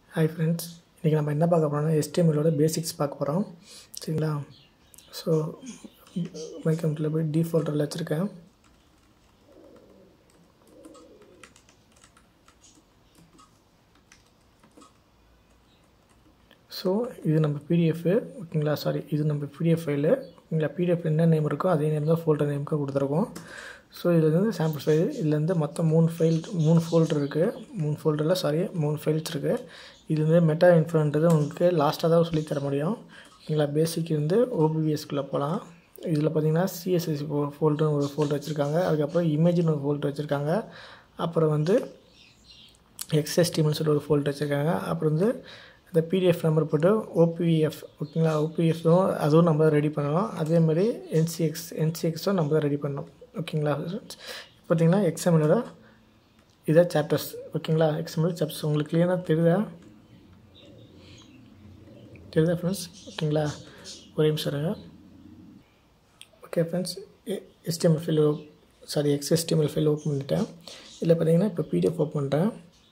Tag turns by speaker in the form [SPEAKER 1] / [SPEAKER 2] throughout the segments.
[SPEAKER 1] hi friends இன்றைக்கி நம்ம என்ன பார்க்க போகிறோம்னா HTML-ஓட பேசிக்ஸ் பார்க்க போகிறோம் சரிங்களா ஸோ மை கம்ப்யூட்டரில் போய் டிஃபால்ட்டரில் வச்சுருக்கேன் ஸோ இது நம்ம பிடிஎஃப் ஓகேங்களா சாரி இது நம்ம பிடிஎஃப் ஃபைலு ஓகேங்களா பிடிஎஃப் என்ன நேம் இருக்கோ அதே நேம் தான் ஃபோல்டர் நேமுக்கு கொடுத்துருக்கோம் ஸோ இதில் வந்து சாம்பிள் ஃபைல் இதுலேருந்து மொத்தம் மூணு ஃபைல் மூணு ஃபோல்டர் இருக்குது மூணு ஃபோல்டரில் சாரி மூணு ஃபைல்ஸ் இருக்குது இது வந்து மெட்டா இன்ஃபோன்றது உங்களுக்கு லாஸ்ட்டாக தான் சொல்லித் தர முடியும் ஓகேங்களா பேசிக் இருந்து ஓபிவிஎஸ்குள்ளே போகலாம் இதில் பார்த்தீங்கன்னா சிஎஸ்எஸ் ஃபோல்டர் ஒரு ஃபோல்டர் வச்சுருக்காங்க அதுக்கப்புறம் இமேஜின் ஒரு ஃபோல்டர் வச்சுருக்காங்க அப்புறம் வந்து எக்ஸ்எஸ்டிஎம்னு சொல்லி ஒரு ஃபோல்டர் வச்சுருக்காங்க அப்புறம் வந்து இந்த பிடிஎஃப் நம்பர் போட்டு ஓபிஎஃப் ஓகேங்களா ஓபிஎஃப்பும் அதுவும் நம்ம ரெடி பண்ணணும் அதே மாதிரி என்சிஎக்ஸ் என்சிஎக்ஸும் நம்ம தான் ரெடி பண்ணணும் ஓகேங்களா பார்த்தீங்கன்னா எக்ஸாமினோட இதான் சாப்டர்ஸ் ஓகேங்களா எக்ஸாம்பிள் சாப்டர்ஸ் உங்களுக்கு கிளியராக தெரியுதா தெரியுதா ஃப்ரெண்ட்ஸ் ஓகேங்களா ஒரே நிமிஷம் இருங்க okay friends STML file sorry XSTML file open பண்ணிட்டேன் இதில் பார்த்தீங்கன்னா இப்போ பிடிஎஃப் ஓப்பன் பண்ணிட்டேன்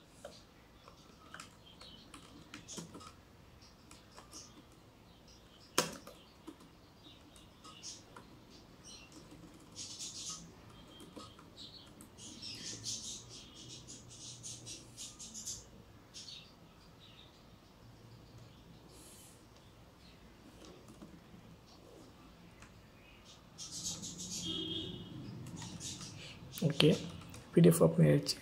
[SPEAKER 1] ஓகே பிடிஎஃப் ஓப்பன் ஆயிடுச்சு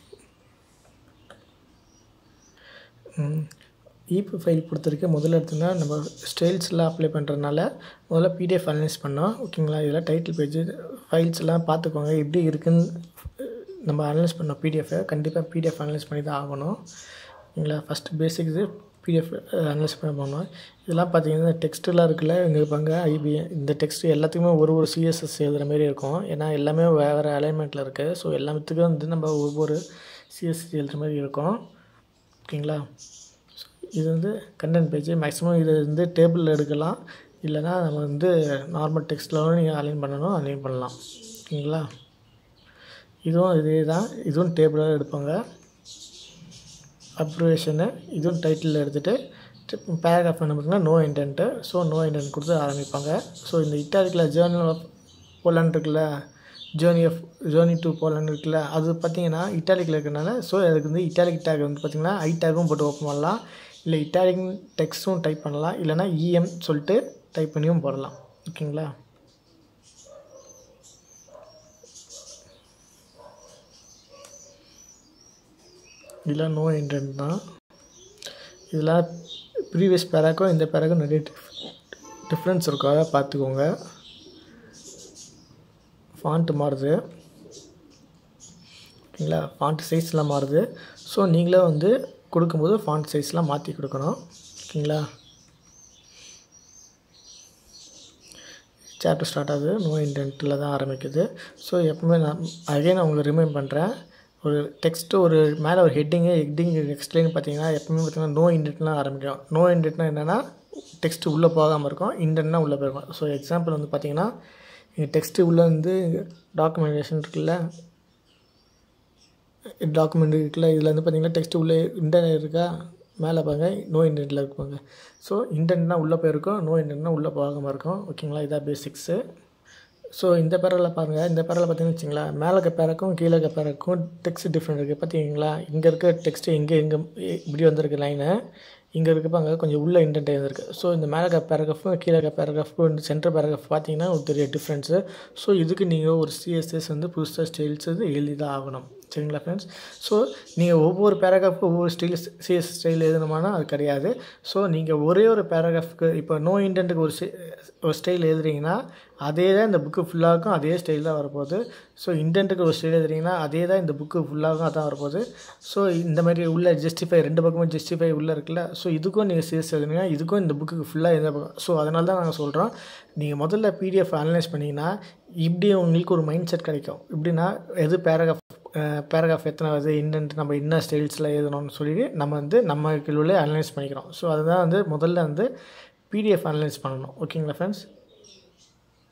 [SPEAKER 1] இபி ஃபைல் பொறுத்தவரைக்கும் முதல்ல எடுத்தோம்னா நம்ம ஸ்டைல்ஸ்லாம் அப்ளை பண்ணுறதுனால முதல்ல பிடிஎஃப் அனலைஸ் பண்ணோம் ஓகேங்களா இதெல்லாம் டைட்டில் பேஜ் ஃபைல்ஸ் எல்லாம் பார்த்துக்கோங்க எப்படி இருக்குன்னு நம்ம அனலைஸ் பண்ணோம் பிடிஎஃபை கண்டிப்பாக பிடிஎஃப் அனலைஸ் பண்ணி தான் ஆகணும் ஓகேங்களா ஃபஸ்ட்டு பேசிக் இது பிடிஎஃப் அனலைஸ் பண்ண போனோம் இதெல்லாம் பார்த்தீங்கன்னா டெக்ஸ்ட்டெலாம் இருக்குல்ல இங்கே இருப்பாங்க ஐபி இந்த டெக்ஸ்ட் எல்லாத்துக்குமே ஒரு ஒரு சிஎஸ்எஸ் எழுதுகிற மாதிரி இருக்கும் ஏன்னா எல்லாமே வேறு அலைன்மெண்ட்டில் இருக்குது ஸோ எல்லாத்துக்கும் வந்து நம்ம ஒவ்வொரு சிஎஸ்எஸ் எழுதுகிற மாதிரி இருக்கும் ஓகேங்களா ஸோ இது வந்து கண்டென்ட் பேஜ் மேக்ஸிமம் இது வந்து டேபிளில் எடுக்கலாம் இல்லைனா நம்ம வந்து நார்மல் டெக்ஸ்ட்டில் நீங்கள் அலைன் பண்ணணும் அலைன் பண்ணலாம் ஓகேங்களா இதுவும் இதே தான் இதுவும் டேபிளாக எடுப்பாங்க அப்ரிவேஷனு இதுவும் டைட்டில் எடுத்துகிட்டு பேராகிராஃப் என்ன பார்த்தீங்கன்னா no indent so no indent கொடுத்து ஆரம்பிப்பாங்க ஸோ இந்த இட்டாலிக்கில் ஜேர்னல் ஆஃப் போலான் இருக்குல்ல ஜேர்னி ஆஃப் ஜேர்னி டு போலான் இருக்குல்ல அது பார்த்தீங்கன்னா இட்டாலிக்கில் இருக்கிறனால ஸோ அதுக்கு வந்து இட்டாலிக் டேக் வந்து பார்த்திங்கன்னா ஐ டேக்கும் போட்டு ஓப்பன் பண்ணலாம் இல்லை இட்டாலிக் டெக்ஸ்ட்டும் டைப் பண்ணலாம் இல்லைனா இஎம் சொல்லிட்டு டைப் பண்ணியும் போடலாம் ஓகேங்களா இதெல்லாம் நோ இன்டென்ட் தான் இதெல்லாம் ப்ரீவியஸ் பேராக்கும் இந்த பேராக்கும் நிறைய டிஃப்ரென்ஸ் இருக்கும் அதை பார்த்துக்கோங்க ஃபாண்ட்டு மாறுது ஓகேங்களா ஃபாண்ட் சைஸ்லாம் மாறுது ஸோ நீங்களே வந்து கொடுக்கும்போது ஃபாண்ட் சைஸ்லாம் மாற்றி கொடுக்கணும் ஓகேங்களா சாப்டர் ஸ்டார்ட் ஆகுது நோ இன்டென்ட்டில் தான் ஆரம்பிக்குது ஸோ எப்பவுமே நான் அகைன் நான் உங்களுக்கு ரிமைண்ட் பண்ணுறேன் ஒரு டெக்ஸ்ட்டு ஒரு மேலே ஒரு ஹெட்டிங்கு ஹெட்டிங் எக்ஸ்பிளைன் பார்த்தீங்கன்னா எப்பவுமே பார்த்தீங்கன்னா நோ இன்டென்ட்லாம் ஆரம்பிக்கும் நோ இன்டென்ட்னா என்னென்னா டெக்ஸ்ட்டு உள்ளே போகாமல் இருக்கும் இன்டென்ட்னா உள்ளே போயிருக்கும் ஸோ எக்ஸாம்பிள் வந்து பார்த்தீங்கன்னா இங்கே டெக்ஸ்ட்டு உள்ளே வந்து டாக்குமெண்டேஷன் இருக்குல்ல டாக்குமெண்ட் இருக்குல்ல இதில் வந்து பார்த்தீங்கன்னா டெக்ஸ்ட்டு உள்ளே இன்டென்ட் இருக்கா மேலே பாருங்க நோ இன்டென்ட்டில் இருப்பாங்க ஸோ இன்டென்ட்னா உள்ளே போயிருக்கும் நோ இன்டென்ட்னா உள்ளே போகாமல் இருக்கும் ஓகேங்களா இதான் பேசிக்ஸு ஸோ இந்த பேரில் பாருங்கள் இந்த பேரில் பார்த்தீங்கன்னு வச்சிங்களேன் மேலே இருக்க பேருக்கும் கீழே இருக்க பேருக்கும் டெக்ஸ்ட் டிஃப்ரெண்ட் இருக்குது பார்த்தீங்களா இங்கே இருக்க டெக்ஸ்ட்டு எங்கே எங்கே இப்படி வந்திருக்கு லைனு இங்கே இருக்கப்ப அங்கே கொஞ்சம் உள்ள இன்டென்ட் இருந்திருக்கு ஸோ இந்த மேலே இருக்க பேராகிராஃபும் கீழே இருக்க பேராகிராஃபும் இந்த சென்டர் பேராகிராஃப் பார்த்தீங்கன்னா ஒரு பெரிய டிஃப்ரென்ஸு ஸோ இதுக்கு நீங்கள் ஒரு சிஎஸ்எஸ் வந்து புதுசாக ஸ்டைல்ஸ் வந்து எழுதி தான் ஆகணும் சரிங்களா ஃப்ரெண்ட்ஸ் ஸோ நீங்கள் ஒவ்வொரு பேராகிராஃப்க்கு ஒவ்வொரு ஸ்டைல் சிஎஸ் ஸ்டைல் எழுதணுமானா அது கிடையாது ஸோ நீங்கள் ஒரே ஒரு பேராகிராஃப்க்கு இப்போ நோ இன்டென்ட்டுக்கு ஒரு ஒரு ஸ்டைல் எழுதுறீங்கன்னா அதே தான் இந்த புக்கு ஃபுல்லாகும் அதே ஸ்டைல் தான் வரப்போகுது ஸோ இன்டென்ட்டுக்கு ஒரு ஸ்டைல் எழுதுறீங்கன்னா அதே தான் இந்த புக்கு ஃபுல்லாகும் அதான் வரப்போகுது ஸோ இந்த மாதிரி உள்ள ஜஸ்டிஃபை ரெண்டு பக்கமும் ஜஸ்டிஃபை உள்ளே இருக்குல்ல ஸோ இதுக்கும் நீங்கள் சிஎஸ் எழுதுனீங்கன்னா இதுக்கும் இந்த புக்கு ஃபுல்லாக எழுத ஸோ அதனால தான் நாங்கள் சொல்கிறோம் நீங்கள் முதல்ல பிடிஎஃப் அனலைஸ் பண்ணிங்கன்னா இப்படி உங்களுக்கு ஒரு மைண்ட் செட் கிடைக்கும் எப்படின்னா எது பேராகிராஃப் பேராகிராஃப் எத்தனை வருது இன்டென்ட் நம்ம என்ன ஸ்டைல்ஸில் எழுதணும்னு சொல்லிட்டு நம்ம வந்து நம்ம உள்ள அனலைஸ் பண்ணிக்கிறோம் ஸோ அதுதான் வந்து முதல்ல வந்து பிடிஎஃப் அனலைஸ் பண்ணணும் ஓகேங்களா ஃப்ரெண்ட்ஸ்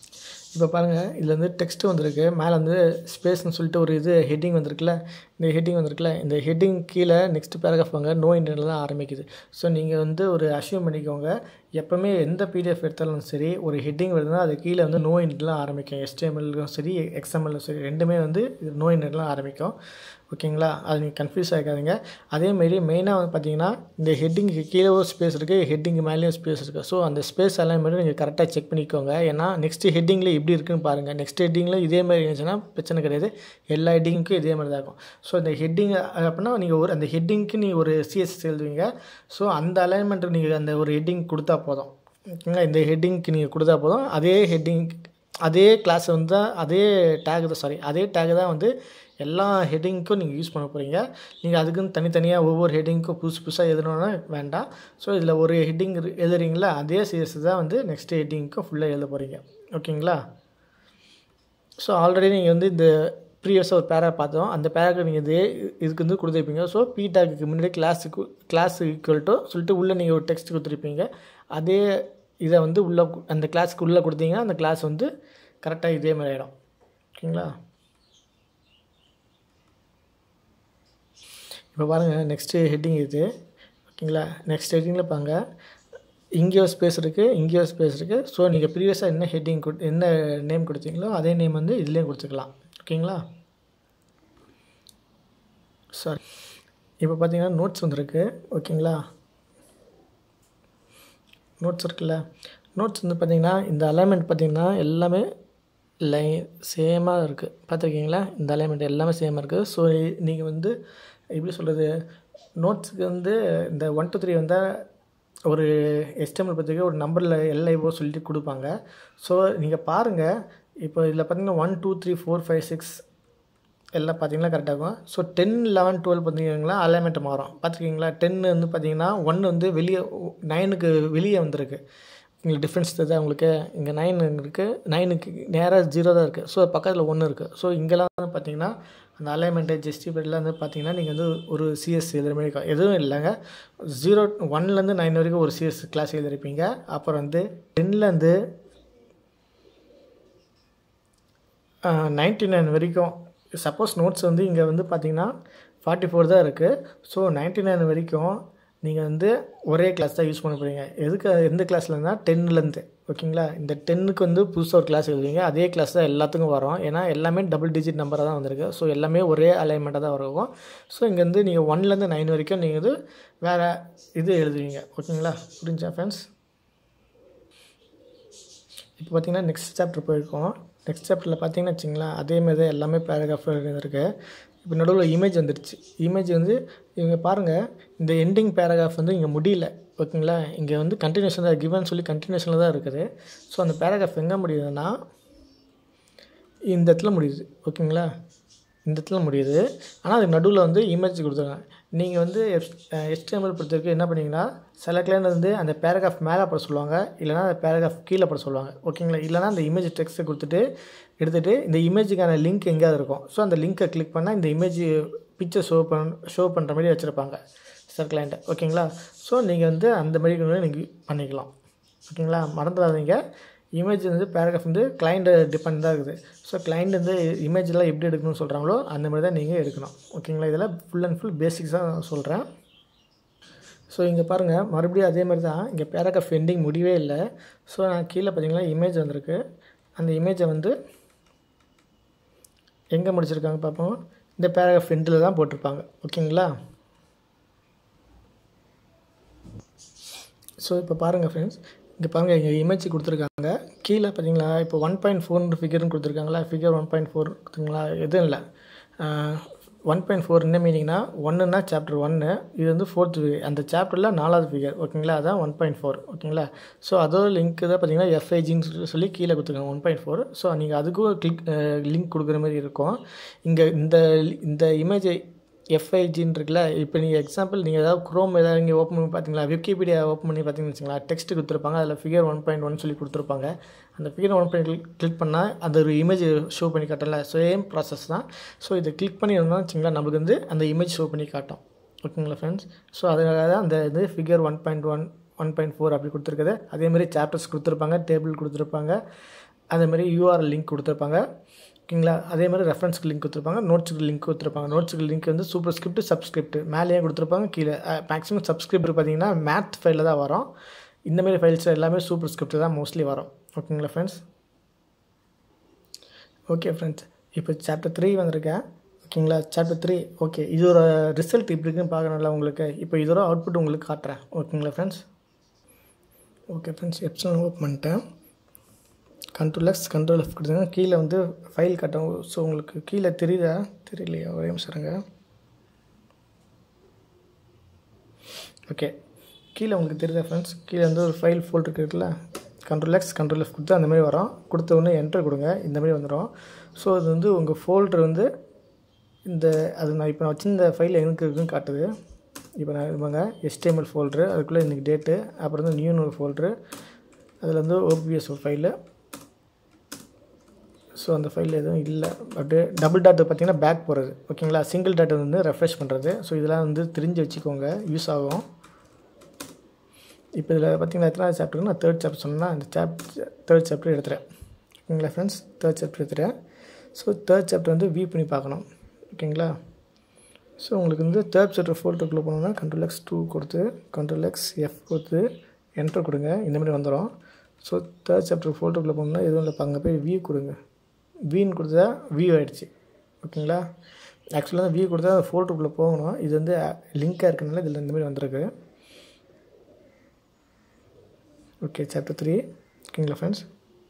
[SPEAKER 1] இப்போ பாருங்கள் இதில் வந்து டெக்ஸ்ட் வந்திருக்கு மேலே வந்து ஸ்பேஸ்னு சொல்லிட்டு ஒரு இது ஹெட்டிங் வந்திருக்குல்ல இந்த ஹெட்டிங் வந்திருக்குல்ல இந்த ஹெட்டிங் கீழே நெக்ஸ்ட் பேராகிராஃப் வாங்க நோ இன்டர்னல் தான் ஆரம்பிக்குது ஸோ நீங்கள் வந்து ஒரு அஷ்யூம் பண்ணிக்கோங்க எப்போவுமே எந்த பிடிஎஃப் எடுத்தாலும் சரி ஒரு ஹெட்டிங் வருதுன்னா அது கீழே வந்து நோ இன்டர்லாம் ஆரம்பிக்கும் எஸ்டிஎம்எல்லும் சரி எக்ஸ்எம்எல்லும் சரி ரெண்டுமே வந்து இது நோ இன்டர்லாம் ஆரம்பிக்கும் ஓகேங்களா அது நீங்கள் கன்ஃபியூஸ் ஆகிக்காதீங்க அதேமாரி மெயினாக வந்து பார்த்தீங்கன்னா இந்த ஹெட்டிங்க்கு கீழே ஒரு ஸ்பேஸ் இருக்குது ஹெட்டிங் மேலேயும் ஸ்பேஸ் இருக்குது ஸோ அந்த ஸ்பேஸ் எல்லாம் மாதிரி நீங்கள் கரெக்டாக செக் பண்ணிக்கோங்க ஏன்னா நெக்ஸ்ட் ஹெட்டிங்கில் எப்படி இருக்குன்னு பாருங்கள் நெக்ஸ்ட் ஹெட்டிங்கில் இதே மாதிரி இருந்துச்சுன்னா பிரச்சனை கிடையாது எல்லா ஹெட்டிங்க்கும் இதே மாதிரி தான் இருக்கும் ஸோ இந்த ஹெட்டிங் அப்படின்னா நீங்கள் ஒரு அந்த ஹெட்டிங்க்கு நீங்கள் ஒரு சிஎஸ்எஸ் எழுதுவீங்க ஸோ அந்த அலைன்மெண்ட்டுக்கு நீங்கள் அந்த ஒரு ஹெட்டிங் கொடுத்தா போதும் ஓகேங்களா இந்த ஹெட்டிங்க்கு நீங்கள் கொடுத்தா போதும் அதே ஹெட்டிங் அதே கிளாஸ் வந்து தான் அதே டேக் தான் சாரி அதே டேக் தான் வந்து எல்லா ஹெட்டிங்க்கும் நீங்கள் யூஸ் பண்ண போகிறீங்க நீங்கள் அதுக்குன்னு தனித்தனியாக ஒவ்வொரு ஹெட்டிங்க்கும் புதுசு புதுசாக எழுதணுன்னா வேண்டாம் ஸோ இதில் ஒரு ஹெட்டிங் எழுதுறீங்களா அதே சிஎஸ் தான் வந்து நெக்ஸ்ட் ஹெட்டிங்க்கும் ஃபுல்லாக எழுத போகிறீங்க ஓகேங்களா ஸோ ஆல்ரெடி நீங்கள் வந்து இந்த ப்ரீவியஸாக ஒரு பேரா பார்த்தோம் அந்த பேராக்கு நீங்கள் இதே இதுக்கு வந்து கொடுத்துருப்பீங்க ஸோ பி டேக்கு முன்னாடி கிளாஸுக்கு கிளாஸ் ஈக்குவல் டு சொல்லிட்டு உள்ளே நீங்கள் ஒரு டெக்ஸ்ட் கொடுத்துருப்பீங்க அதே இதை வந்து உள்ளே அந்த கிளாஸ்க்கு உள்ளே கொடுத்தீங்கன்னா அந்த கிளாஸ் வந்து கரெக்டாக இதே மாதிரி ஆகிடும் ஓகேங்களா இப்போ பாருங்கள் நெக்ஸ்ட்டு ஹெட்டிங் இது ஓகேங்களா நெக்ஸ்ட் ஹெட்டிங்கில் பாருங்க இங்கேயோ ஸ்பேஸ் இருக்குது இங்கேயோ ஸ்பேஸ் இருக்குது ஸோ நீங்கள் ப்ரீவியஸாக என்ன ஹெட்டிங் கொடு என்ன நேம் கொடுத்தீங்களோ அதே நேம் வந்து இதுலேயும் கொடுத்துக்கலாம் ஓகேங்களா சாரி இப்போ பார்த்தீங்கன்னா நோட்ஸ் வந்துருக்கு ஓகேங்களா நோட்ஸ் இருக்குல்ல நோட்ஸ் வந்து பார்த்திங்கன்னா இந்த அலைன்மெண்ட் பார்த்திங்கன்னா எல்லாமே லைன் சேமாக இருக்குது பார்த்துருக்கீங்களா இந்த அலைன்மெண்ட் எல்லாமே சேமாக இருக்குது ஸோ நீங்கள் வந்து எப்படி சொல்கிறது நோட்ஸுக்கு வந்து இந்த ஒன் டூ த்ரீ வந்தால் ஒரு எஸ்டிஎம்எல் பற்றிக்க ஒரு நம்பரில் எல்ஐஓ சொல்லிட்டு கொடுப்பாங்க ஸோ நீங்கள் பாருங்கள் இப்போ இதில் பார்த்தீங்கன்னா one two three four five six எல்லாம் பார்த்தீங்கன்னா கரெக்டாக இருக்கும் ஸோ டென் லெவன் டுவெல் பார்த்தீங்கன்னா அலைன்மெண்ட் மாறும் பார்த்துருக்கீங்களா டென் வந்து பார்த்தீங்கன்னா ஒன் வந்து வெளியே நைனுக்கு வெளியே வந்திருக்கு உங்களுக்கு டிஃப்ரென்ஸ் தெரியுதா உங்களுக்கு இங்கே நைன் இருக்குது நைனுக்கு நேராக ஜீரோ தான் இருக்குது ஸோ பக்கத்தில் ஒன்று இருக்குது ஸோ இங்கெல்லாம் வந்து பார்த்தீங்கன்னா அந்த அலைன்மெண்ட்டு ஜஸ்டிஃபைட்லாம் வந்து பார்த்தீங்கன்னா நீங்கள் வந்து ஒரு சிஎஸ் எழுதுகிற மாதிரி இருக்கும் எதுவும் இல்லைங்க ஜீரோ ஒன்லேருந்து நைன் வரைக்கும் ஒரு சிஎஸ் கிளாஸ் எழுதிருப்பீங்க அப்புறம் வந்து டென்லேருந்து நைன்ட்டி நைன் வரைக்கும் சப்போஸ் நோட்ஸ் வந்து இங்கே வந்து பார்த்தீங்கன்னா ஃபார்ட்டி ஃபோர் தான் இருக்குது ஸோ நைன்ட்டி நைன் வரைக்கும் நீங்கள் வந்து ஒரே கிளாஸ் தான் யூஸ் பண்ண போகிறீங்க எதுக்கு எந்த கிளாஸ்லேருந்தா டென்லேருந்து ஓகேங்களா இந்த டென்னுக்கு வந்து புதுசாக ஒரு கிளாஸ் எழுதுவீங்க அதே கிளாஸ் தான் எல்லாத்துக்கும் வரும் ஏன்னா எல்லாமே டபுள் டிஜிட் நம்பராக தான் வந்திருக்கு ஸோ எல்லாமே ஒரே அலைன்மெண்ட்டாக தான் வரும் ஸோ இங்கே வந்து நீங்கள் ஒன்லேருந்து நைன் வரைக்கும் நீங்கள் வந்து வேறு இது எழுதுவீங்க ஓகேங்களா புரிஞ்சா ஃப்ரெண்ட்ஸ் இப்போ பார்த்தீங்கன்னா நெக்ஸ்ட் சாப்டர் போயிருக்கோம் நெக்ஸ்ட் சாப்டரில் பார்த்தீங்கன்னு வச்சிங்களேன் அதேமாதிரி தான் எல்லாமே பேராகிராஃப் இருக்குது இப்போ நடுவில் இமேஜ் வந்துடுச்சு இமேஜ் வந்து இவங்க பாருங்கள் இந்த எண்டிங் பேராகிராஃப் வந்து இங்கே முடியல ஓகேங்களா இங்கே வந்து கண்டினியூஷன் தான் கிவன் சொல்லி கண்டினியூஷனில் தான் இருக்குது ஸோ அந்த பேராகிராஃப் எங்கே முடியுதுன்னா இந்த இடத்துல முடியுது ஓகேங்களா இந்த இடத்துல முடியுது ஆனால் அதுக்கு நடுவில் வந்து இமேஜ் கொடுத்துருக்காங்க நீங்கள் வந்து எஸ்டிஎம்எல் பொறுத்தவரைக்கும் என்ன பண்ணீங்கன்னா சில கிளைண்ட் வந்து அந்த பேராகிராஃப் மேலே போட சொல்லுவாங்க இல்லைனா அந்த பேராகிராஃப் கீழே போட சொல்லுவாங்க ஓகேங்களா இல்லைனா அந்த இமேஜ் டெக்ஸ்ட்டை கொடுத்துட்டு எடுத்துகிட்டு இந்த இமேஜுக்கான லிங்க் எங்கேயாவது இருக்கும் ஸோ அந்த லிங்க்கை கிளிக் பண்ணால் இந்த இமேஜ் பிக்சர் ஷோ பண் ஷோ பண்ணுற மாதிரி வச்சுருப்பாங்க சார் கிளைண்ட்டை ஓகேங்களா ஸோ நீங்கள் வந்து அந்த மாதிரி கூட நீங்கள் பண்ணிக்கலாம் ஓகேங்களா மறந்துடாதீங்க இமேஜ் வந்து பேராகிராஃப் வந்து கிளைண்ட்டு டிபெண்ட் தான் இருக்குது ஸோ கிளைண்ட் வந்து இமேஜெலாம் எப்படி எடுக்கணும்னு சொல்கிறாங்களோ அந்த மாதிரி தான் நீங்கள் எடுக்கணும் ஓகேங்களா இதெல்லாம் ஃபுல் அண்ட் ஃபுல் பேசிக்ஸாக நான் சொல்கிறேன் ஸோ இங்கே பாருங்கள் மறுபடியும் அதே மாதிரி தான் இங்கே பேராகிராஃப் எண்டிங் முடியவே இல்லை ஸோ நான் கீழே பார்த்தீங்கன்னா இமேஜ் வந்திருக்கு அந்த இமேஜை வந்து எங்கே முடிச்சிருக்காங்க பார்ப்போம் இந்த பேராகிராஃப் எண்டில் தான் போட்டிருப்பாங்க ஓகேங்களா ஸோ இப்போ பாருங்கள் ஃப்ரெண்ட்ஸ் இங்கே பாருங்கள் இங்கே இமேஜ் கொடுத்துருக்காங்க கீழே பார்த்தீங்களா இப்போ ஒன் பாயிண்ட் ஃபோர்னு ஃபிகர்னு கொடுத்துருக்காங்களா ஃபிகர் ஒன் பாயிண்ட் ஃபோர் கொடுத்துருங்களா எதுவும் இல்லை ஒன் பாயிண்ட் ஃபோர் என்ன மீனிங்னா ஒன்றுனா சாப்டர் ஒன்று இது வந்து ஃபோர்த்து அந்த சாப்டரில் நாலாவது ஃபிகர் ஓகேங்களா அதான் ஒன் பாயிண்ட் ஃபோர் ஓகேங்களா ஸோ அதோட லிங்க் தான் பார்த்தீங்கன்னா எஃப்ஐஜின்னு சொல்லி கீழே கொடுத்துருக்காங்க ஒன் பாயிண்ட் ஃபோர் ஸோ நீங்கள் அதுக்கும் கிளிக் லிங்க் கொடுக்குற மாதிரி இருக்கும் இங்கே இந்த இந்த இமேஜை எஃப்ஐஜின்னு இருக்குல்ல இப்போ நீங்கள் எக்ஸாம்பிள் நீங்கள் ஏதாவது குரோம் ஏதாவது இங்கே ஓப்பன் பண்ணி பார்த்தீங்களா விக்கிபீடியா ஓப்பன் பண்ணி பார்த்தீங்கன்னு வச்சுங்களா டெக்ஸ்ட் கொடுத்துருப்பாங்க அதில் ஃபிகர் ஒன் பாயிண்ட் ஒன் சொல்லி கொடுத்துருப்பாங்க அந்த ஃபிகர் ஒன் பாயிண்ட் கிளிக் பண்ணால் அந்த ஒரு இமேஜ் ஷோ பண்ணி காட்டல சேம் ப்ராசஸ் தான் ஸோ இதை கிளிக் பண்ணி இருந்தோம்னு வச்சுங்களா நம்மளுக்கு வந்து அந்த இமேஜ் ஷோ பண்ணி காட்டும் ஓகேங்களா ஃப்ரெண்ட்ஸ் ஸோ அதனால தான் அந்த இது figure one point one one point four அப்படி கொடுத்துருக்குது அதேமாதிரி சாப்டர்ஸ் கொடுத்துருப்பாங்க டேபிள் கொடுத்துருப்பாங்க அதே மாதிரி யூஆர்எல் லிங்க் கொடுத்துருப்பாங்க ஓகேங்களா அதே மாதிரி ரெஃபரன்ஸ்க்கு லிங்க் கொடுத்துருப்பாங்க நோட்ஸுக்கு லிங்க் கொடுத்துருப்பாங்க நோட்ஸுக்கு லிங்க் வந்து சூப்பர் ஸ்கிரிப்ட் சப்ஸ்கிரிப்ட் மேலேயே கொடுத்துருப்பாங்க கீழே மேக்ஸிமம் சப்ஸ்கிரிப்ட் பார்த்தீங்கன்னா மேத் ஃபைலில் தான் வரும் இந்தமாரி ஃபைல்ஸ் எல்லாமே சூப்பர் ஸ்கிரிப்ட் தான் மோஸ்ட்லி வரும் ஓகேங்களா ஃப்ரெண்ட்ஸ் ஓகே ஃப்ரெண்ட்ஸ் இப்போ சாப்டர் த்ரீ வந்திருக்கேன் ஓகேங்களா சாப்டர் த்ரீ ஓகே இதோட ரிசல்ட் இப்படி இருக்குன்னு பார்க்கணும்ல உங்களுக்கு இப்போ இதோட அவுட்புட் உங்களுக்கு காட்டுறேன் ஓகேங்களா ஃப்ரெண்ட்ஸ் ஓகே ஃப்ரெண்ட்ஸ் எப்சன் ஓப் பண்ணிட்டேன் கண்ட்ரோல் எக்ஸ் கண்ட்ரோல் எஃப் கொடுத்துங்க கீழே வந்து ஃபைல் கட்டும் ஸோ உங்களுக்கு கீழே தெரியுதா தெரியலையா ஒரே நிமிஷம் இருங்க ஓகே கீழே உங்களுக்கு தெரியுதா ஃப்ரெண்ட்ஸ் கீழே வந்து ஒரு ஃபைல் ஃபோல்டர் இருக்குல்ல கண்ட்ரோல் எக்ஸ் கண்ட்ரோல் எஃப் கொடுத்து அந்த மாதிரி வரும் கொடுத்த உடனே என்டர் கொடுங்க இந்த மாதிரி வந்துடும் ஸோ அது வந்து உங்கள் ஃபோல்டர் வந்து இந்த அது நான் இப்போ நான் வச்சிருந்த ஃபைல் எங்கே இருக்குன்னு காட்டுது இப்போ நான் இருப்பாங்க HTML ஃபோல்ட்ரு அதுக்குள்ளே இன்றைக்கி டேட்டு அப்புறம் வந்து நியூன்னு ஒரு ஃபோல்ட்ரு அதில் வந்து ஓபிஎஸ் ஒரு ஃபைலு ஸோ அந்த ஃபைல் எதுவும் இல்லை அப்படியே டபுள் டாட் பார்த்தீங்கன்னா பேக் போகிறது ஓகேங்களா சிங்கிள் டாட் வந்து ரெஃப்ரெஷ் பண்ணுறது ஸோ இதெல்லாம் வந்து தெரிஞ்சு வச்சுக்கோங்க யூஸ் ஆகும் இப்போ இதில் பார்த்தீங்கன்னா எத்தனாவது சாப்டருக்கு நான் தேர்ட் சாப்டர் சொன்னால் இந்த சாப் தேர்ட் சாப்டர் எடுத்துகிறேன் ஓகேங்களா ஃப்ரெண்ட்ஸ் தேர்ட் சாப்டர் எடுத்துகிறேன் ஸோ தேர்ட் சாப்டர் வந்து வியூ பண்ணி பார்க்கணும் ஓகேங்களா ஸோ உங்களுக்கு வந்து தேர்ட் சாப்டர் ஃபோல்டருக்குள்ளே போனோம்னா கண்ட்ரோல் எக்ஸ் டூ கொடுத்து கண்ட்ரோல் எக்ஸ் எஃப் கொடுத்து என்டர் கொடுங்க இந்த மாதிரி வந்துடும் ஸோ தேர்ட் சாப்டர் ஃபோல்டருக்குள்ளே போனோம்னா எதுவும் இல்லை அங்கே போய் வியூ கொடுங்க வியூன்னு கொடுத்தா வியூ ஆகிடுச்சு ஓகேங்களா ஆக்சுவலாக வியூ கொடுத்தா அந்த ஃபோல்டருக்குள்ளே போகணும் இது வந்து லிங்காக இருக்கனால இதில் இந்த மாதிரி வந்திருக்கு ஓகே சாப்டர் த்ரீ ஓகேங்களா ஃப்ரெண்ட்ஸ்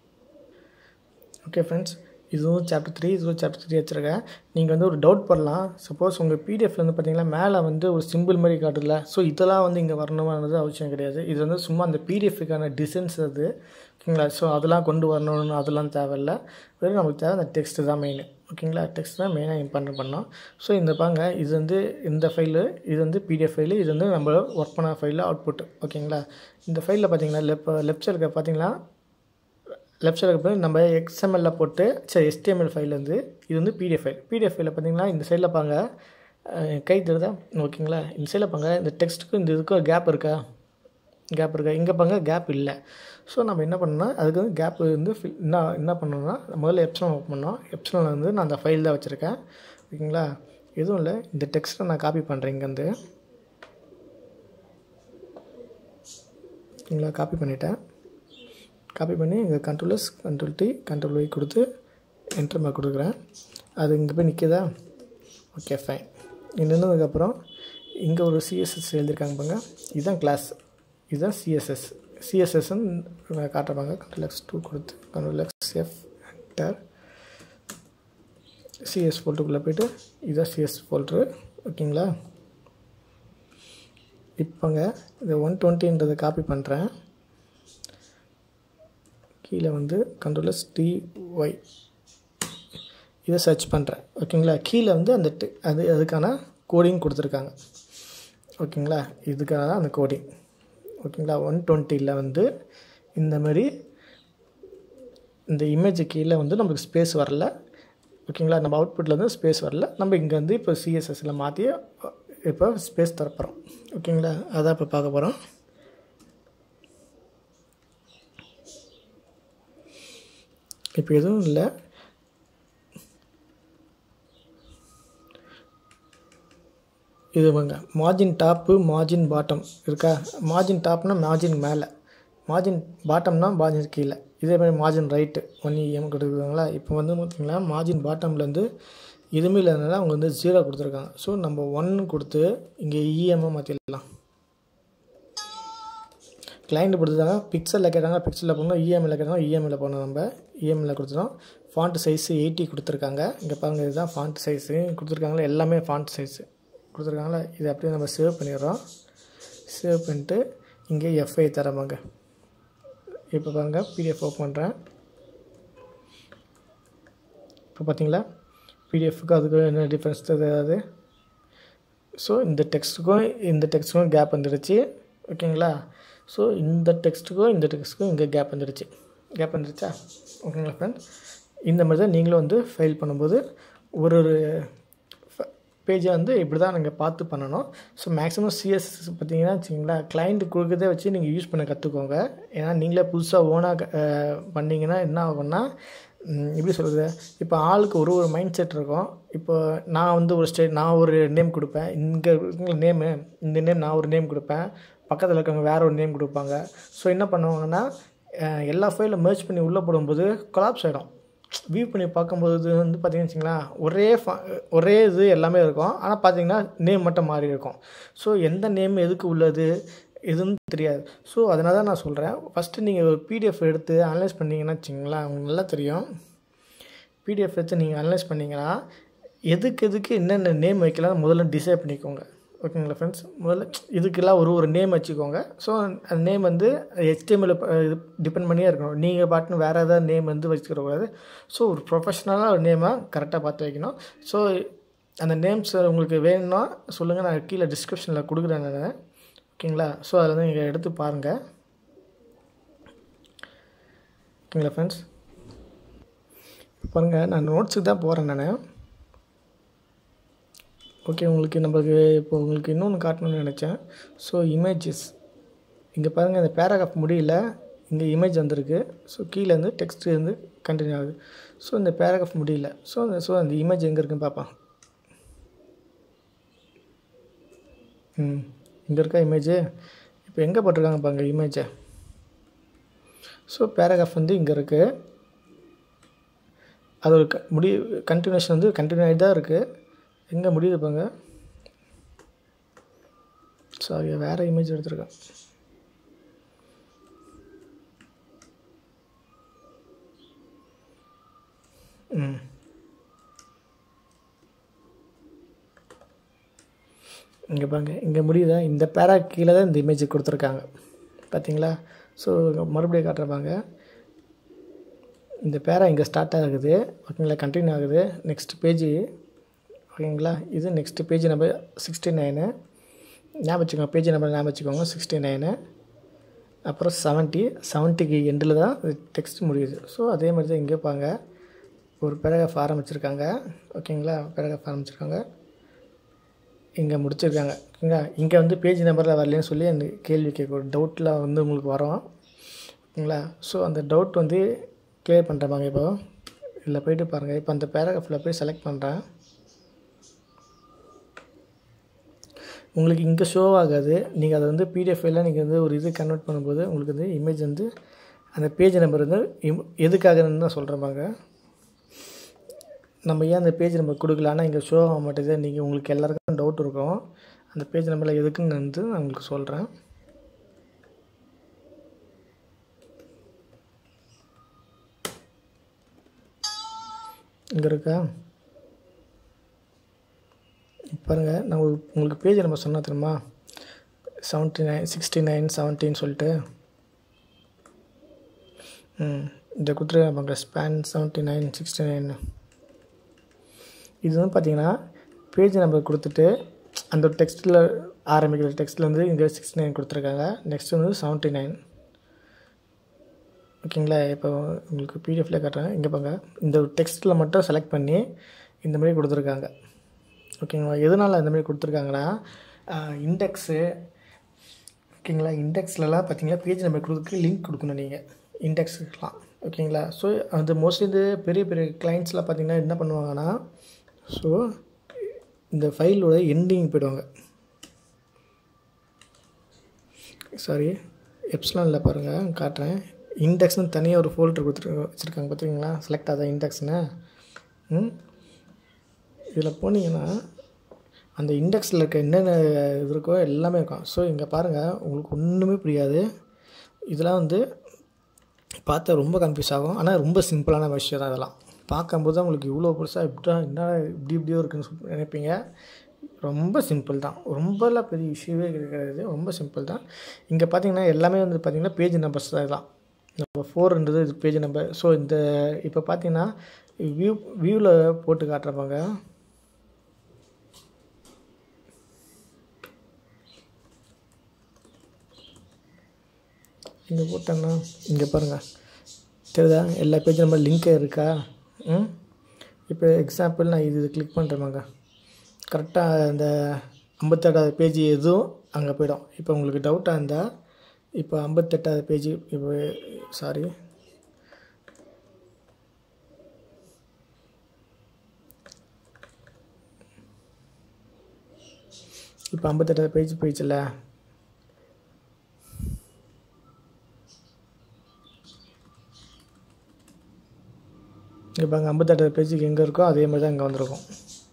[SPEAKER 1] ஓகே ஃப்ரெண்ட்ஸ் இதுவும் சாப்டர் த்ரீ இதுவும் சாப்டர் த்ரீ வச்சுருக்கேன் நீங்கள் வந்து ஒரு டவுட் பண்ணலாம் சப்போஸ் உங்கள் பிடிஎஃப்ல வந்து பார்த்தீங்கன்னா மேலே வந்து ஒரு சிம்பிள் மாதிரி காட்டுல ஸோ இதெல்லாம் வந்து இங்கே வரணுமானது அவசியம் கிடையாது இது வந்து சும்மா அந்த பிடிஎஃப்க்கான டிசைன்ஸ் அது ஓகேங்களா ஸோ அதெல்லாம் கொண்டு வரணும்னு அதெல்லாம் தேவையில்ல வெறும் நமக்கு தேவை அந்த டெக்ஸ்ட்டு தான் மெயின் ஓகேங்களா டெக்ஸ்ட் தான் மெயினாக இம்பார்ட்டன் பண்ணோம் ஸோ இந்த பாங்க இது வந்து இந்த ஃபைலு இது வந்து பிடிஎஃப் ஃபைலு இது வந்து நம்ம ஒர்க் பண்ண ஃபைலில் அவுட்புட் ஓகேங்களா இந்த ஃபைலில் பார்த்தீங்கன்னா லெஃப்ட் லெஃப்ட் சைடுக்கு பார்த்தீங்கன்னா லெஃப்ட் சைடில் போய் நம்ம எக்ஸ்எம்எல்ல போட்டு சரி எஸ்டிஎம்எல் ஃபைல் வந்து இது வந்து பிடிஎஃப் ஃபைல் பிடிஎஃப் ஃபைலில் பார்த்தீங்கன்னா இந்த சைடில் பாங்க அஹ், கை தெரியுதா ஓகேங்களா இந்த சைடில் பாங்க இந்த டெக்ஸ்ட்டுக்கும் இந்த இதுக்கும் கேப் இருக்கா கேப் இருக்கா இங்கே பாங்க கேப் இல்லை ஸோ நம்ம என்ன பண்ணோம்னா அதுக்கு வந்து கேப் வந்து fill- என்ன என்ன பண்ணணும்னா முதல்ல எப்சனம் ஓப்பன் பண்ணோம் எப்சனில் வந்து நான் அந்த ஃபைல் தான் வச்சுருக்கேன் ஓகேங்களா எதுவும் இல்லை இந்த டெக்ஸ்ட்டை நான் காப்பி பண்ணுறேன் இங்கேருந்து ஓகேங்களா காப்பி பண்ணிட்டேன் காப்பி பண்ணி இங்கே control S control D control Y கொடுத்து என்டர் மார்க் கொடுக்குறேன் அது இங்கே போய் நிற்கிதா ஓகே ஃபைன் இங்கே நின்னதுக்கப்புறம் இங்கே ஒரு சிஎஸ்எஸ் எழுதியிருக்காங்க பாருங்க இதுதான் கிளாஸ் இதுதான் சிஎஸ்எஸ் சிஎஸ்எஸ்ன்னு காட்டுறாங்க கண்ட்ரோல் எக்ஸ் டூ கொடுத்து control X F enter CS ஃபோல்டருக்குள்ளே போயிட்டு இதுதான் சிஎஸ் ஃபோல்ட்ரு ஓகேங்களா இப்போங்க இந்த ஒன் டுவெண்ட்டின்றதை காப்பி பண்ணுறேன் கீழே வந்து கண்ட்ரோலஸ் டி ஒய் இதை சர்ச் பண்ணுறேன் ஓகேங்களா கீழே வந்து அந்த டி- அது அதுக்கான கோடிங் கொடுத்துருக்காங்க ஓகேங்களா இதுக்காக தான் அந்த கோடிங் ஓகேங்களா ஒன் டுவெண்ட்டியில் வந்து இந்த மாதிரி இந்த இமேஜ் கீழே வந்து நமக்கு ஸ்பேஸ் வரல ஓகேங்களா நம்ம அவுட்புட்டில் வந்து ஸ்பேஸ் வரல நம்ம இங்கே வந்து இப்போ சிஎஸ்எஸ்ல மாற்றி இப்போ ஸ்பேஸ் தரப்போகிறோம் ஓகேங்களா அதான் இப்போ பார்க்க போகிறோம் இப்போ எதுவும் இல்லை இது வாங்க மார்ஜின் டாப்பு மார்ஜின் பாட்டம் இருக்கா மார்ஜின் டாப்னா மார்ஜின் மேலே மார்ஜின் பாட்டம்னா மார்ஜின் கீழே இதே மாதிரி மார்ஜின் ரைட்டு ஒன் இஎம் கொடுக்குறாங்களா இப்போ வந்து பார்த்தீங்கன்னா மார்ஜின் பாட்டம்லேருந்து எதுவுமே இல்லாதனால அவங்க வந்து ஜீரோ கொடுத்துருக்காங்க ஸோ நம்ம ஒன்று கொடுத்து இங்கே இஎம்ஐ மாற்றிடலாம் கிளைண்ட் கொடுத்துட்டாங்க பிக்சலில் கேட்டாங்க பிக்சலில் போகணும் இஎம்ஐயில் கேட்டாங்க இஎம்ஐயில் போகணும் நம்ம இஎம்ஐயில் கொடுத்துட்டோம் ஃபாண்ட் சைஸு எயிட்டி கொடுத்துருக்காங்க இங்கே பாருங்கள் இதுதான் ஃபாண்ட் சைஸு கொடுத்துருக்காங்களா எல்லாமே ஃபாண்ட் சைஸு கொடுத்துருக்காங்களா இதை அப்படியே நம்ம சேவ் பண்ணிடுறோம் சேவ் பண்ணிட்டு இங்கே எஃப்ஐ தரமாங்க இப்போ பாருங்கள் பிடிஎஃப் ஓப்பன் பண்ணுறேன் இப்போ பார்த்தீங்களா பிடிஎஃப்க்கு அதுக்கு என்ன டிஃப்ரென்ஸ் தெரியாது ஸோ இந்த டெக்ஸ்ட்டுக்கும் இந்த டெக்ஸ்ட்டுக்கும் கேப் வந்துடுச்சு ஓகேங்களா ஸோ இந்த டெக்ஸ்ட்டுக்கும் இந்த டெக்ஸ்ட்டுக்கும் இங்கே கேப் வந்துடுச்சு கேப் வந்துடுச்சா ஓகேங்களா ஃப்ரெண்ட் இந்த மாதிரி தான் நீங்களும் வந்து ஃபைல் பண்ணும்போது ஒரு ஒரு பேஜை வந்து இப்படி தான் நீங்கள் பார்த்து பண்ணணும் ஸோ மேக்ஸிமம் சிஎஸ் பார்த்தீங்கன்னா வச்சிங்களேன் கிளைண்ட் கொடுக்குறதே வச்சு நீங்கள் யூஸ் பண்ண கற்றுக்கோங்க ஏன்னா நீங்களே புதுசாக ஓனாக பண்ணிங்கன்னா என்ன ஆகும்னா ம், எப்படி சொல்கிறது இப்போ ஆளுக்கு ஒரு ஒரு மைண்ட் செட் இருக்கும் இப்போ நான் வந்து ஒரு ஸ்டே நான் ஒரு நேம் கொடுப்பேன் இங்கே இருக்கிற நேமு இந்த நேம் நான் ஒரு நேம் கொடுப்பேன் பக்கத்தில் இருக்கவங்க வேற ஒரு நேம் கொடுப்பாங்க ஸோ என்ன பண்ணுவாங்கன்னா அஹ், எல்லா ஃபைலும் merge பண்ணி உள்ளே போடும்போது கொலாப்ஸ் ஆகிடும் வியூ பண்ணி பார்க்கும்போது வந்து பார்த்தீங்கன்னு வச்சுங்களேன் ஒரே fa- ஒரே இது எல்லாமே இருக்கும் ஆனால் பார்த்தீங்கன்னா நேம் மட்டும் மாறி இருக்கும் ஸோ எந்த நேம் எதுக்கு உள்ளது எதுன்னு தெரியாது ஸோ அதனால தான் நான் சொல்கிறேன் ஃபஸ்ட்டு நீங்கள் ஒரு பிடிஎஃப் எடுத்து அனலைஸ் பண்ணீங்கன்னா வச்சுங்களேன் உங்களுக்கு நல்லா தெரியும் பிடிஎஃப் எடுத்து நீங்கள் அனலைஸ் பண்ணீங்கன்னா எதுக்கு எதுக்கு என்னென்ன நேம் வைக்கலாம் முதல்ல டிசைட் பண்ணிக்கோங்க ஓகேங்களா ஃப்ரெண்ட்ஸ் முதல்ல இதுக்கெல்லாம் ஒரு ஒரு நேம் வச்சுக்கோங்க ஸோ அந்த நேம் வந்து HTML இது டிபெண்ட் பண்ணியே இருக்கணும் நீங்கள் பாட்டுன்னு வேறு ஏதாவது நேம் வந்து வச்சுக்கிறக்கூடாது ஸோ ஒரு ப்ரொஃபஷ்னலாக ஒரு நேமாக கரெக்டாக பார்த்து வைக்கணும் ஸோ அந்த நேம்ஸ் உங்களுக்கு வேணும்னா சொல்லுங்கள் நான் கீழே டிஸ்கிரிப்ஷனில் கொடுக்குறேன் நான் ஓகேங்களா ஸோ அதில் வந்து நீங்கள் எடுத்து பாருங்கள் ஓகேங்களா ஃப்ரெண்ட்ஸ் பாருங்கள் நான் நோட்ஸுக்கு தான் போகிறேன் நான் ஓகே உங்களுக்கு நம்மளுக்கு இப்போ உங்களுக்கு இன்னொன்று காட்டணும்னு நினச்சேன் ஸோ இமேஜஸ் இங்கே பாருங்கள் இந்த பேராகிராஃப் முடியல இங்கே இமேஜ் வந்திருக்கு ஸோ கீழே வந்து டெக்ஸ்ட் வந்து கண்டினியூ ஆகுது ஸோ இந்த பேராகிராஃப் முடியல ஸோ அந்த ஸோ அந்த இமேஜ் எங்கே இருக்குன்னு பார்ப்போம் ம் இங்கே இருக்கா இமேஜு இப்போ எங்கே போட்டிருக்காங்க பாருங்க இமேஜை ஸோ பேராகிராஃப் வந்து இங்கே இருக்குது அது ஒரு க முடி கண்டினியூஷன் வந்து கண்டினியூ ஆகிட்டு தான் இருக்குது எங்கே முடியுது பாங்க சாரி வேறு இமேஜ் எடுத்திருக்கேன் ம் இங்கே பாருங்க இங்கே முடியுதா இந்த பேரா கீழே தான் இந்த இமேஜ் கொடுத்துருக்காங்க பார்த்தீங்களா ஸோ மறுபடியும் காட்டுறப்பாங்க இந்த பேரா இங்கே ஸ்டார்ட் ஆகுது ஓகேங்களா கண்டினியூ ஆகுது நெக்ஸ்ட் பேஜ் ஓகேங்களா இது next page number sixty nine ஞாபகம் வச்சுக்கோங்க பேஜ் நம்பர் ஞாபகம் வச்சுக்கோங்க சிக்ஸ்டி நைனு அப்புறம் செவன்ட்டி செவன்ட்டிக்கு எண்டில் தான் டெக்ஸ்ட் முடியுது ஸோ அதே மாதிரி தான் இங்கே பாங்க ஒரு பேராகிராஃப் ஆரம்பிச்சிருக்காங்க ஓகேங்களா பேராகிராஃப் ஆரம்பிச்சிருக்காங்க இங்கே முடிச்சிருக்காங்க ஓகேங்களா இங்கே வந்து பேஜ் நம்பரில் வரலன்னு சொல்லி அந்த கேள்வி கேட்க ஒரு டவுட்டில் வந்து உங்களுக்கு வரும் ஓகேங்களா ஸோ அந்த டவுட் வந்து கிளியர் பண்ணுறப்பாங்க இப்போ இதில் போயிட்டு பாருங்கள் இப்போ அந்த பேராகிராஃபில் போய் செலக்ட் பண்ணுறேன் உங்களுக்கு இங்கே ஷோ ஆகாது நீங்கள் அதை வந்து பிடிஎஃப் எல்லாம் நீங்கள் வந்து ஒரு இது கன்வெர்ட் பண்ணும்போது உங்களுக்கு வந்து இமேஜ் வந்து அந்த பேஜ் நம்பர் வந்து இம்- எதுக்காகன்னு தான் சொல்கிறேன் நம்ம ஏன் அந்த பேஜ் நம்பர் கொடுக்கல ஆனால் இங்கே ஷோ ஆக மாட்டேது நீங்கள் உங்களுக்கு எல்லாருக்கும் டவுட் இருக்கும் அந்த பேஜ் நம்பரில் எதுக்குன்னு வந்து நான் உங்களுக்கு சொல்கிறேன் இங்கே இருக்கா பாருங்கள் நான் ஒரு- உங்களுக்கு பேஜ் நம்பர் சொன்னா தெரியுமா செவன்ட்டி நைன் சிக்ஸ்டி நைன் செவன்ட்டின்னு சொல்லிட்டு ம் இந்த கொடுத்துருக்காங்க span seventy nine sixty nine இது வந்து பார்த்தீங்கன்னா பேஜ் நம்பர் கொடுத்துட்டு அந்த டெக்ஸ்ட்டில் ஆரம்பிக்கிற டெக்ஸ்ட்டில் வந்து இங்கே சிக்ஸ்டி நைன் கொடுத்துருக்காங்க நெக்ஸ்ட் வந்து செவன்ட்டி நைன் ஓகேங்களா இப்போ உங்களுக்கு பிடிஎஃப்ல காட்டுறேன் இங்கே பாருங்க இந்த டெக்ஸ்ட்டில் மட்டும் செலக்ட் பண்ணி இந்த மாதிரி கொடுத்துருக்காங்க ஓகேங்களா எதனால் இந்த மாதிரி கொடுத்துருக்காங்கன்னா இண்டெக்ஸு ஓகேங்களா இண்டெக்ஸ்லலாம் பார்த்தீங்கன்னா பேஜ் நம்பர் கொடுக்க லிங்க் கொடுக்கணும் நீங்கள் இண்டெக்ஸுக்கெலாம் ஓகேங்களா ஸோ அது மோஸ்ட்லி இந்த பெரிய பெரிய கிளைண்ட்ஸ்லாம் பார்த்தீங்கன்னா என்ன பண்ணுவாங்கன்னா ஸோ இந்த ஃபைலோட எண்டிங் போயிடுவாங்க சாரி எப்ஸ்லானில் பாருங்கள் காட்டுறேன் இண்டெக்ஸ்னு தனியாக ஒரு ஃபோல்டர் கொடுத்துட்டு வச்சுருக்காங்க பார்த்தீங்களா செலக்ட் ஆகுதா இண்டெக்ஸ்னு ம் இதில் போனீங்கன்னா அந்த இண்டெக்ஸில் இருக்க என்னென்ன இது இருக்கோ எல்லாமே இருக்கும் ஸோ இங்கே பாருங்கள் உங்களுக்கு ஒன்றுமே புரியாது இதெல்லாம் வந்து பார்த்தா ரொம்ப கன்ஃபியூஸ் ஆகும் ஆனால் ரொம்ப சிம்பிளான விஷயம் தான் இதெல்லாம் பார்க்கும்போது தான் உங்களுக்கு இவ்வளோ பெருசாக இப்படி என்ன இப்படி இப்படியோ இருக்குன்னு சொல்லி நினைப்பீங்க ரொம்ப சிம்பிள் தான் ரொம்பலாம் பெரிய இஷ்யூவே கிடையாது ரொம்ப சிம்பிள் தான் இங்கே பார்த்தீங்கன்னா எல்லாமே வந்து பார்த்தீங்கன்னா பேஜ் நம்பர்ஸ் தான் இதெல்லாம் நம்ம ஃபோர்ன்றது இது பேஜ் நம்பர் ஸோ இந்த இப்போ பார்த்தீங்கன்னா வியூ வியூவில் போட்டு காட்டுறப்பாங்க இங்கே போட்டேன்னா இங்கே பாருங்கள் தெரியுதா எல்லா பேஜ் நம்பர் லிங்க் இருக்கா ம் இப்போ எக்ஸாம்பிள் நான் இது கிளிக் பண்ணுறேமாங்க கரெக்டாக இந்த ஐம்பத்தெட்டாவது பேஜ் எதுவும் அங்கே போயிடும் இப்போ உங்களுக்கு டவுட்டாக இருந்தால் இப்போ ஐம்பத்தெட்டாவது பேஜ் இப்போ சாரி இப்போ ஐம்பத்தெட்டாவது பேஜ் போயிடுச்சுல்ல இப்போ அங்கே ஐம்பத்தெட்டாவது பேஜுக்கு எங்கே இருக்கோ அதே மாதிரி தான் இங்கே வந்திருக்கும்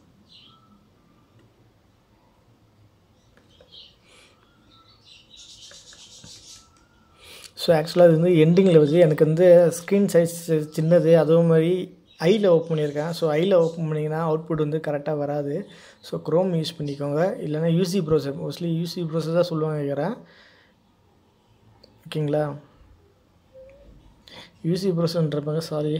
[SPEAKER 1] ஸோ ஆக்சுவலாக இது வந்து எண்டிங்கில் வச்சு எனக்கு வந்து ஸ்க்ரீன் சைஸ் சின்னது அதுவும் மாதிரி ஐயில் ஓப்பன் பண்ணியிருக்கேன் ஸோ ஐயில் ஓப்பன் பண்ணிங்கன்னா அவுட்புட் வந்து கரெக்டாக வராது ஸோ க்ரோம் யூஸ் பண்ணிக்கோங்க இல்லைனா UC browser mostly UC browser தான் சொல்லுவாங்க கேட்குறேன் ஓகேங்களா யூசி ப்ரௌசர்ன்றப்பாங்க சாரி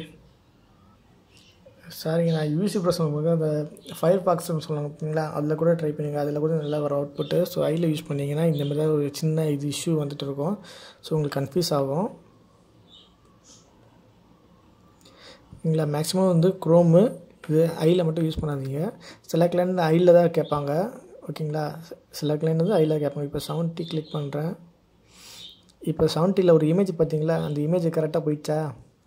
[SPEAKER 1] சாரிங்க நான் யூசி ப்ரௌசர் அந்த ஃபயர் பாக்ஸ்னு சொல்லுவாங்க பார்த்தீங்களா அதில் கூட ட்ரை பண்ணுங்க அதில் கூட நல்லா வர அவுட்புட்டு ஸோ ஐயில் யூஸ் பண்ணிங்கன்னா இந்த மாதிரி தான் ஒரு சின்ன இது இஷ்யூ வந்துட்டு இருக்கும் ஸோ உங்களுக்கு கன்ஃபியூஸ் ஆகும் இல்லைங்களா மேக்ஸிமம் வந்து க்ரோமு இது ஐயில் மட்டும் யூஸ் பண்ணாதீங்க சில கிளைண்ட் ஐயில் தான் கேட்பாங்க ஓகேங்களா சில கிளைண்ட் வந்து ஐயில் கேட்பாங்க இப்போ செவன்ட்டி கிளிக் பண்ணுறேன் இப்போ செவன்ட்டியில் ஒரு இமேஜ் பார்த்தீங்களா அந்த இமேஜ் கரெக்டாக போயிடுச்சா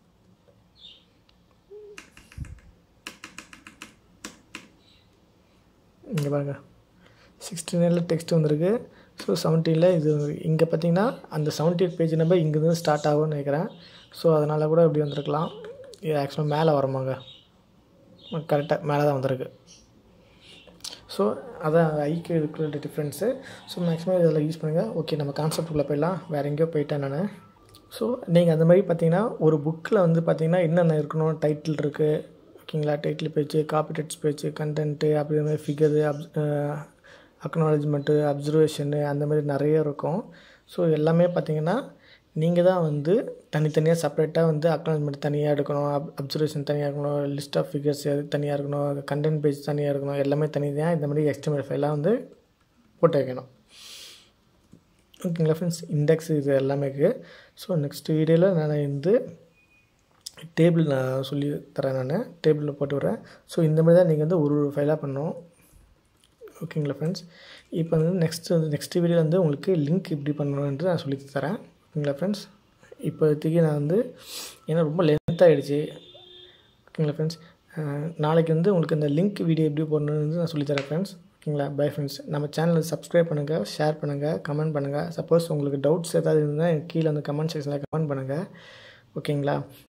[SPEAKER 1] இங்கே பாருங்க சிக்ஸ்டி நைனில் டெக்ஸ்ட் வந்திருக்கு ஸோ செவன்ட்டியில் இது இங்கே பார்த்தீங்கன்னா அந்த செவன்ட்டி எயிட் பேஜ் நம்பர் இங்கேருந்து ஸ்டார்ட் ஆகும்னு நினைக்கிறேன் ஸோ அதனால் கூட இப்படி வந்திருக்கலாம் இது ஆக்சுவலாக மேலே வரமாங்க கரெக்டாக மேலே தான் வந்திருக்கு ஸோ அதான் ஐக்கு இருக்கிற டிஃப்ரென்ஸு ஸோ மேக்ஸிமம் இதில் யூஸ் பண்ணுங்கள் ஓகே நம்ம கான்செப்டுக்குள்ளே போயிடலாம் வேறு எங்கேயோ போயிட்டேன் நான் ஸோ நீங்கள் அந்த மாதிரி பார்த்தீங்கன்னா ஒரு புக்கில் வந்து பார்த்தீங்கன்னா என்னென்ன இருக்கணும் டைட்டில் இருக்குது ஓகேங்களா title page copy text page content அப்படி மாதிரி ஃபிகரு அப் அக்னாலஜ்மெண்ட்டு அப்சர்வேஷனு அந்த மாதிரி நிறைய இருக்கும் ஸோ எல்லாமே பார்த்தீங்கன்னா நீங்கள் தான் வந்து தனித்தனியாக செப்பரேட்டாக வந்து அக்னாலஜ்மெண்ட் தனியாக எடுக்கணும் அப் அப்சர்வேஷன் தனியாக இருக்கணும் லிஸ்ட் ஆஃப் ஃபிகர்ஸ் தனியாக இருக்கணும் கண்டென்ட் பேஜ் தனியாக இருக்கணும் எல்லாமே தனியாக இந்த மாதிரி எக்ஸ்டெமல் ஃபைலாக வந்து போட்டு வைக்கணும் ஓகேங்களா ஃப்ரெண்ட்ஸ் இண்டெக்ஸ் இது எல்லாமே இருக்குது ஸோ நெக்ஸ்ட் வீடியோவில் நான் வந்து டேபிள் நான் சொல்லி தரேன் நான் டேபிளில் போட்டு வரேன் ஸோ இந்த மாதிரி தான் நீங்கள் வந்து ஒரு ஒரு ஃபைலாக பண்ணணும் ஓகேங்களா ஃப்ரெண்ட்ஸ் இப்போ வந்து நெக்ஸ்ட் வந்து நெக்ஸ்ட் வீடியோவில் வந்து உங்களுக்கு லிங்க் இப்படி பண்ணணுன்ட்டு நான் சொல்லி தரேன் ஓகேங்களா ஃப்ரெண்ட்ஸ் இப்போதைக்கு நான் வந்து ஏன்னா ரொம்ப லென்த் ஆகிடுச்சு ஓகேங்களா ஃப்ரெண்ட்ஸ் நாளைக்கு வந்து உங்களுக்கு இந்த லிங்க் வீடியோ எப்படி போடணுன்னு நான் சொல்லித்தரேன் ஃப்ரெண்ட்ஸ் ஓகேங்களா பை ஃப்ரெண்ட்ஸ் நம்ம சேனலை சப்ஸ்கிரைப் பண்ணுங்கள் ஷேர் பண்ணுங்கள் கமெண்ட் பண்ணுங்கள் சப்போஸ் உங்களுக்கு டவுட்ஸ் ஏதாவது இருந்தால் எனக்கு கீழே அந்த கமெண்ட் செக்ஷனில் கமெண்ட் பண்ணுங்கள் ஓகேங்களா